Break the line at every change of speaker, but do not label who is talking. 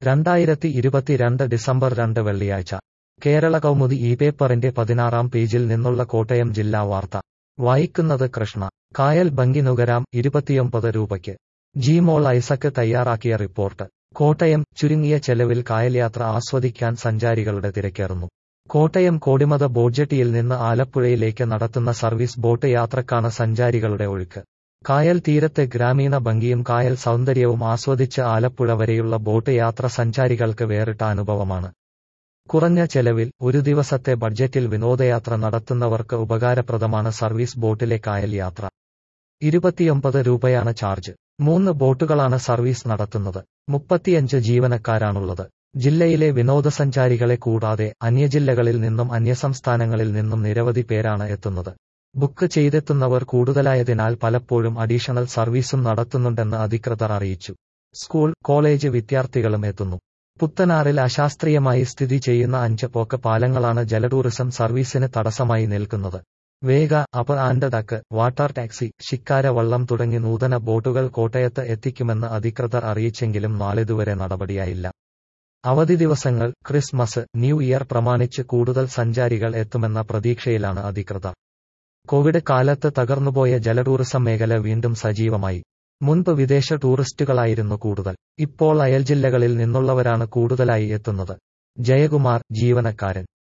രണ്ടായിരത്തി ഇരുപത്തിരണ്ട് ഡിസംബർ രണ്ട് വെള്ളിയാഴ്ച കേരള കൗമുദി ഈ പേപ്പറിന്റെ പതിനാറാം പേജിൽ നിന്നുള്ള കോട്ടയം ജില്ലാ വാർത്ത വായിക്കുന്നത് കൃഷ്ണ കായൽ ഭംഗി നുകരാം ഇരുപത്തിയൊമ്പത് രൂപയ്ക്ക് ജിമോൾ ഐസക്ക് തയ്യാറാക്കിയ റിപ്പോർട്ട് കോട്ടയം ചുരുങ്ങിയ ചെലവിൽ കായൽയാത്ര ആസ്വദിക്കാൻ സഞ്ചാരികളുടെ തിരക്കേറുന്നു കോട്ടയം കോടിമത ബോഡ്ജറ്റിയിൽ നിന്ന് ആലപ്പുഴയിലേക്ക് നടത്തുന്ന സർവീസ് ബോട്ട് യാത്രക്കാണ് സഞ്ചാരികളുടെ ഒഴുക്ക് കായൽ തീരത്തെ ഗ്രാമീണ ഭംഗിയും കായൽ സൗന്ദര്യവും ആസ്വദിച്ച് ആലപ്പുഴ വരെയുള്ള ബോട്ട് യാത്ര സഞ്ചാരികൾക്ക് വേറിട്ട അനുഭവമാണ് കുറഞ്ഞ ചെലവിൽ ഒരു ദിവസത്തെ ബഡ്ജറ്റിൽ വിനോദയാത്ര നടത്തുന്നവർക്ക് ഉപകാരപ്രദമാണ് സർവീസ് ബോട്ടിലെ കായൽ യാത്ര ഇരുപത്തിയൊമ്പത് രൂപയാണ് ചാർജ് മൂന്ന് ബോട്ടുകളാണ് സർവീസ് നടത്തുന്നത് മുപ്പത്തിയഞ്ച് ജീവനക്കാരാണുള്ളത് ജില്ലയിലെ വിനോദസഞ്ചാരികളെ കൂടാതെ അന്യജില്ലകളിൽ നിന്നും അന്യസംസ്ഥാനങ്ങളിൽ നിന്നും നിരവധി പേരാണ് എത്തുന്നത് ബുക്ക് ചെയ്തെത്തുന്നവർ കൂടുതലായതിനാൽ പലപ്പോഴും അഡീഷണൽ സർവീസും നടത്തുന്നുണ്ടെന്ന് അധികൃതർ അറിയിച്ചു സ്കൂൾ കോളേജ് വിദ്യാർത്ഥികളും എത്തുന്നു പുത്തനാറിൽ അശാസ്ത്രീയമായി സ്ഥിതി ചെയ്യുന്ന അഞ്ച് പോക്ക് പാലങ്ങളാണ് ജലടൂറിസം സർവീസിന് തടസ്സമായി നിൽക്കുന്നത് Vega up and duck water taxi shikara വള്ളം തുടങ്ങി നൂതന ബോട്ടുകൾ കോട്ടയത്ത് എത്തിക്കുമെന്ന് അധികൃതർ അറിയിച്ചെങ്കിലും നാളിതുവരെ നടപടിയായില്ല അവധി ദിവസങ്ങൾ ക്രിസ്മസ് ന്യൂ ഇയർ പ്രമാണിച്ച് കൂടുതൽ സഞ്ചാരികൾ എത്തുമെന്ന പ്രതീക്ഷയിലാണ് അധികൃതർ കോവിഡ് കാലത്ത് തകർന്നുപോയ ജലടൂറിസം മേഖല വീണ്ടും സജീവമായി മുൻപ് വിദേശ ടൂറിസ്റ്റുകളായിരുന്നു കൂടുതൽ ഇപ്പോൾ അയൽ ജില്ലകളിൽ നിന്നുള്ളവരാണ് കൂടുതലായി എത്തുന്നത് ജയകുമാർ ജീവനക്കാരൻ